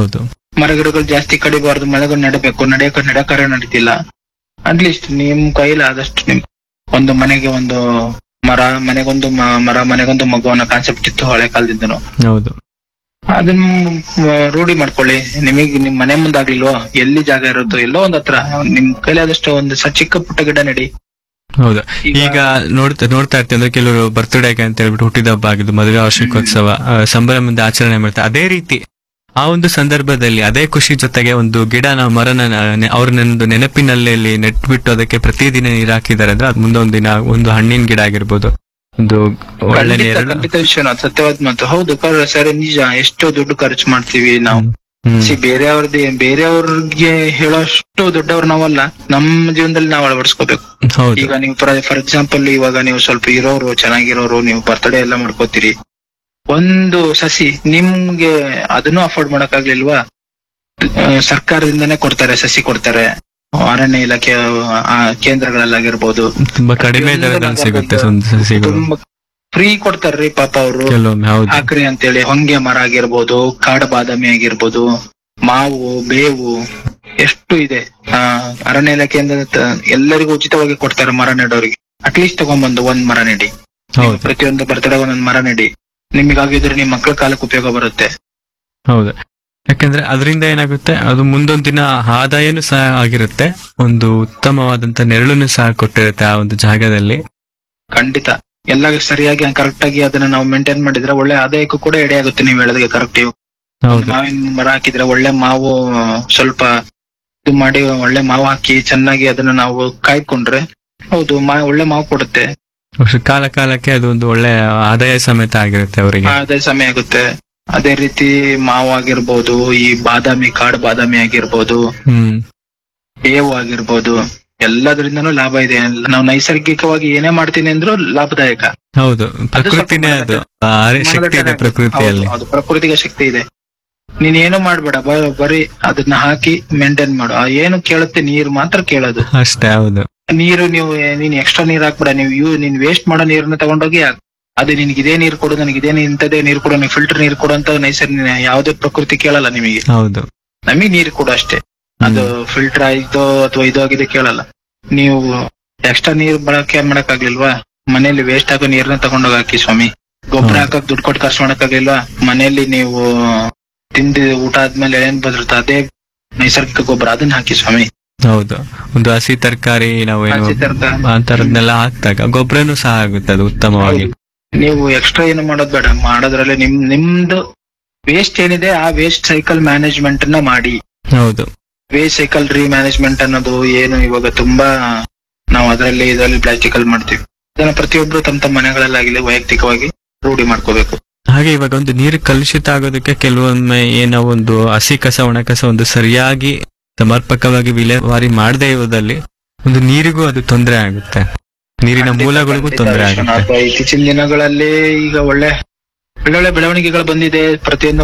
ಹೌದು ಮರಗಿಡಗಳು ಜಾಸ್ತಿ ಕಡಿಬಾರ್ದು ಮಳೆಗಳು ನೆಡಬೇಕು ನಡೆಯಕ ನಡೆಕಾರ ನಡೀತಿಲ್ಲ ಅಟ್ಲೀಸ್ಟ್ ನಿಮ್ ಕೈಲಿ ಆದಷ್ಟು ನಿಮ್ ಒಂದು ಮನೆಗೆ ಒಂದು ಮರ ಮನೆಗೊಂದು ಮ- ಮರ ಮನೆಗೊಂದು ಮಗು ಅನ್ನೋ ಕಾನ್ಸೆಪ್ಟ್ ಇತ್ತು ಹಳೆ ಕಾಲದಿಂದನು ಹೌದು ಅದನ್ನ ಮ್, ರೂಢಿ ಮಾಡ್ಕೊಳ್ಳಿ ನಿಮಗೆ ನಿಮ್ ಮನೆ ಮುಂದಾಗ್ಲಿಲ್ವೋ ಎಲ್ಲಿ ಜಾಗ ಇರುತ್ತೋ ಎಲ್ಲೋ ಒಂದ್ ಹತ್ರ ನಿಮ್ ಕೈಲಾದಷ್ಟು ಒಂದು ಸ ಚಿಕ್ಕ ಪುಟ್ಟ ಗಿಡ ನೆಡಿ ಹೌದು ಈಗ- ಈಗ ನೋಡ್ತಾ ನೋಡ್ತಾ ಇರ್ತೀವಿ ಅಂದ್ರೆ ಕೆಲವರು ಬರ್ತ್ಡೇಗೆ ಅಂತ ಹೇಳ್ಬಿಟ್ಟು ಹುಟ್ಟಿದ ಹಬ್ಬ ಆಗಿದ್ದು ಮದುವೆ ವಾರ್ಷಿಕೋತ್ಸವ ಆ, ಸಂಭ್ರಮದಿಂದ ಆಚರಣೆ ಮಾಡ್ತಾರೆ ಅದೇ ರೀತಿ ಆ ಒಂದು ಸಂದರ್ಭದಲ್ಲಿ ಅದೇ ಖುಷಿ ಜೊತೆಗೆ ಒಂದು ಗಿಡನ ಮರನ ನೆ- ಅವ್ರ ನೆನದು ನೆನಪಿನಲ್ಲಿ ನೆಟ್ಬಿಟ್ಟು ಅದಕ್ಕೆ ಪ್ರತಿದಿನ ನೀರ್ ಹಾಕಿದ್ದಾರೆ ಅಂದ್ರೆ ಅದ್ ಮುಂದೊಂದ್ ದಿನ ಒಂದು ಹಣ್ಣಿನ ಗಿಡ ಆಗಿರ್ಬೋದು ಒಂದು ಒಳ್ಳೆ ಖಂಡಿತ ನೇರಳು ಖಂಡಿತ ವಿಷಯ ಸತ್ಯವಾದ ಮಾತು ಹೌದು ಕರ್- ಸರಿ ನಿಜ ಎಷ್ಟೋ ದುಡ್ಡು ಖರ್ಚು ಮಾಡ್ತೀವಿ ನಾವು ಹ್ಮ್ ಸಿ ಬೇರೆಯವ್ರದ್ದು ಬೇರೆಯವ್ರಿಗೆ ಹೇಳೋಷ್ಟು ದೊಡ್ಡವ್ರು ನಾವಲ್ಲ ನಮ್ಮ ಜೀವನದಲ್ಲಿ ನಾವು ಅಳವಡಿಸ್ಕೋಬೇಕು ಹೌದು ಈಗ ನೀವು ಫಾರ್ ಎಕ್ಸಾಂಪಲ್ ಇವಾಗ ನೀವು ಸ್ವಲ್ಪ ಇರೋರು ಚೆನ್ನಾಗಿರೋರು ನೀವು ಬರ್ತ್ಡೇ ಎಲ್ಲ ಮಾಡ್ಕೋತೀರಿ ಒಂದು ಸಸಿ ನಿಮ್ಗೆ ಅದನ್ನು ಅಫೋರ್ಡ್ ಮಾಡಕ್ಕಾಗ್ಲಿಲ್ವಾ ಆ, ಸರ್ಕಾರದಿಂದನೇ ಕೊಡ್ತಾರೆ ಸಸಿ ಕೊಡ್ತಾರೆ ಅರಣ್ಯ ಇಲಾಖೆ ಆ, ಕೇಂದ್ರಗಳಲ್ಲಾಗಿರ್ಬೋದು ತುಂಬಾ ಕಡಿಮೆ ದರದಲ್ಲಿ ಸಿಗುತ್ತೆ ಒಂದು ಸಸಿಗಳು ತುಂಬಾ ಫ್ರೀ ಕೊಡ್ತಾರ್ರಿ ಪಾಪ ಅವರು ಕೆಲವೊಮ್ಮೆ ಹೌದು ಹಾಕ್ರಿ ಅಂತೇಳಿ ಹೊಂಗೆ ಮರ ಆಗಿರ್ಬೋದು ಕಾಡು ಬಾದಾಮಿ ಆಗಿರ್ಬೋದು ಮಾವು ಬೇವು ಎಷ್ಟು ಇದೆ ಆ ಅರಣ್ಯ ಇಲಾಖೆಯಿಂದ ತ- ಎಲ್ಲರಿಗೂ ಉಚಿತವಾಗಿ ಕೊಡ್ತಾರೆ ಮರ ನೆಡೋರಿಗೆ ಅಟ್ಲೀಸ್ಟ್ ತಗೊಂಡ್ಬಂದು ಒಂದ್ ಮರ ನೆಡಿ ನೀವು ಹೌದು ಪ್ರತಿಯೊಂದು ಬರ್ತಡೇ ಒಂದೊಂದ್ ಮರ ನೆಡಿ ನಿಮಗಾಗಿದ್ರೆ ನಿಮ್ ಮಕ್ಕಳ ಕಾಲಕ್ಕೆ ಉಪಯೋಗ ಬರುತ್ತೆ ಹೌದು ಯಾಕಂದ್ರೆ ಅದರಿಂದ ಏನಾಗುತ್ತೆ ಅದು ಮುಂದೊಂದ್ ದಿನ ಆದಾಯನೂ ಸಹ ಆಗಿರುತ್ತೆ ಒಂದು ಉತ್ತಮವಾದಂತ ನೆರಳನ್ನು ಸಹ ಕೊಟ್ಟಿರುತ್ತೆ ಆ ಒಂದು ಜಾಗದಲ್ಲಿ ಖಂಡಿತ ಎಲ್ಲ ಸರಿಯಾಗಿ ಕರೆಕ್ಟ್ ಆಗಿ ಅದನ್ನ ನಾವು ಮೇಂಟೈನ್ ಮಾಡಿದ್ರೆ ಒಳ್ಳೆ ಆದಾಯಕ್ಕೂ ಕೂಡ ಎಡೆ ಆಗುತ್ತೆ ನೀವು ಹೇಳೋದಕ್ಕೆ ಕರೆಕ್ಟ್ ಹೌದು ಮಾವಿನ ಮರ ಹಾಕಿದ್ರೆ ಒಳ್ಳೆ ಮಾವು ಸ್ವಲ್ಪ ಇದು ಮಾಡಿ ಒಳ್ಳೆ ಮಾವು ಹಾಕಿ ಚೆನ್ನಾಗಿ ಅದನ್ನ ನಾವು ಕಾಯ್ಕೊಂಡ್ರೆ ಹೌದು ಮಾ ಒಳ್ಳೆ ಮಾವು ಕೊಡುತ್ತೆ ವರ್ಷ ಕಾಲ ಕಾಲಕ್ಕೆ ಅದು ಒಂದು ಒಳ್ಳೆ ಆದಾಯ ಸಮೇತ ಆಗಿರುತ್ತೆ ಅವರಿಗೆ ಅದೇ ಸಮಯ ಆಗುತ್ತೆ ಅದೇ ರೀತಿ ಮಾವು ಆಗಿರ್ಬೋದು ಈ ಬಾದಾಮಿ ಕಾಡು ಬಾದಾಮಿ ಆಗಿರ್ಬೋದು ಹ್ಮ್ ಬೇವು ಆಗಿರ್ಬೋದು ಎಲ್ಲದರಿಂದನೂ ಲಾಭ ಇದೆ ನಾವು ನೈಸರ್ಗಿಕವಾಗಿ ಏನೇ ಮಾಡ್ತೀನಿ ಅಂದ್ರೂ ಲಾಭದಾಯಕ ಹೌದು ಪ್ರಕೃತಿನೇ ಅದು ಆ ಶಕ್ತಿ ಇದೆ ಪ್ರಕೃತಿಯಲ್ಲಿ ಹೌದು, ಹೌದು, ಪ್ರಕೃತಿಗೆ ಶಕ್ತಿ ಇದೆ ನೀನ್ ಏನು ಮಾಡ್ಬೇಡ ಬ- ಬರೀ ಅದನ್ನ ಹಾಕಿ ಮೇಂಟೈನ್ ಮಾಡು ಆ ಏನು ಕೇಳುತ್ತೆ ನೀರು ಮಾತ್ರ ಕೇಳೋದು ಅಷ್ಟೇ ಹೌದು ನೀರು ನೀವು ನೀನ್ ಎಕ್ಸ್ಟ್ರಾ ನೀರ್ ಹಾಕ್ಬೇಡ ನೀವು ಯೂ ನೀನ್ ವೇಸ್ಟ್ ಮಾಡೋ ನೀರನ್ನ ತಗೊಂಡೋಗಿ ಹಾಕ್. ಅದು ನಿನ್ಗೆ ಇದೇ ನೀರು ಕೊಡು ನನಗೆ ಇದೇ ನೀ- ಇಂಥದೇ ನೀರು ಕೊಡು ನೀವು ಫಿಲ್ಟರ್ ನೀರು ಕೊಡು ಅಂತ ನೈಸರ್ಗಿಕ ಯಾವುದೇ ಪ್ರಕೃತಿ ಕೇಳಲ್ಲ ನಿಮಗೆ ಹೌದು ನಮಗೆ ನೀರು ಕೊಡು ಅಷ್ಟೇ ಅದು ಫಿಲ್ಟರ್ ಆಯ್ತೋ ಅಥವಾ ಇದು ಆಗಿದೆ ಕೇಳಲ್ಲ ನೀವು ಎಕ್ಸ್ಟ್ರಾ ನೀರ್ ಬಳಕೆ ಮಾಡಕ್ಕಾಗ್ಲಿಲ್ವಾ ಮನೆಯಲ್ಲಿ ವೇಸ್ಟ್ ಆಗೋ ನೀರನ್ನ ತಗೊಂಡೋಗಿ ಹಾಕಿ ಸ್ವಾಮಿ ಗೊಬ್ಬರ ಹೌದು. ಹಾಕಕ್ ದುಡ್ಡು ಕೊಟ್ಟು ಖರ್ಚು ಮಾಡಕ್ಕಾಗ್ಲಿಲ್ವಾ ಮನೆಯಲ್ಲಿ ನೀವು ತಿಂದು ಊಟ ಆದ್ಮೇಲೆ ಏನ್ ಬದಿರುತ್ತೆ ಅದೇ ನೈಸರ್ಗಿಕ ಗೊಬ್ಬರ ಅದನ್ನ ಹಾಕಿ ಸ್ವಾಮಿ ಹೌದು ಒಂದು ಹಸಿ ತರಕಾರಿ ನಾವು ಏನು ಹಸಿ ತರ್ಕಾರಿ. ಅಂತರದ್ನೆಲ್ಲ ಹಾಕ್ದಾಗ ಗೊಬ್ಬರನು ಸಹ ಆಗುತ್ತೆ ಅದು ಉತ್ತಮವಾಗಿ ನೀವು ಎಕ್ಸ್ಟ್ರಾ ಏನು ಮಾಡೋದ್ ಬೇಡ ಮಾಡೋದ್ರಲ್ಲಿ ನಿಮ್ ನಿಮ್ದು ವೇಸ್ಟ್ ಏನಿದೆ ಆ ವೇಸ್ಟ್ ಸೈಕಲ್ ಮ್ಯಾನೇಜ್ಮೆಂಟ್ ನ ಮಾಡಿ ಹೌದು ವೇಸ್ಟ್ ಸೈಕಲ್ ರೀ ಮ್ಯಾನೇಜ್ಮೆಂಟ್ ಅನ್ನೋದು ಏನು ಇವಾಗ ತುಂಬಾ ನಾವು ಅದರಲ್ಲಿ ಇದರಲ್ಲಿ ಪ್ಲಾಸ್ಟಿಕ್ ಅಲ್ಲಿ ಮಾಡ್ತೀವಿ ಅದನ್ನ ಪ್ರತಿಯೊಬ್ರು ತಮ್ಮ ತಮ್ಮ ಮನೆಗಳಲ್ಲಾಗಲಿ ವೈಯಕ್ತಿಕವಾಗಿ ರೂಢಿ ಮಾಡ್ಕೋಬೇಕು ಹಾಗೆ ಇವಾಗ ಒಂದು ನೀರು ಕಲುಷಿತ ಆಗೋದಕ್ಕೆ ಕೆಲವೊಮ್ಮೆ ಏನೋ ಒಂದು ಹಸಿ ಕಸ ಒಣ ಕಸ ಒಂದು ಸರಿಯಾಗಿ ಸಮರ್ಪಕವಾಗಿ ವಿಲೇವಾರಿ ಮಾಡದೇ ಇರೋದಲ್ಲಿ ಒಂದು ನೀರಿಗೂ ಅದು ತೊಂದರೆ ಆಗುತ್ತೆ ನೀರಿನ ಮೂಲಗಳಿಗೂ ತೊಂದರೆ ಆಗುತ್ತೆ ಅಥವಾ ಇತ್ತೀಚಿನ ದಿನಗಳಲ್ಲಿ ಈಗ ಒಳ್ಳೆ ಒಳ್ಳೊಳ್ಳೆ ಬೆಳವಣಿಗೆಗಳು ಬಂದಿದೆ ಪ್ರತಿಯೊಂದು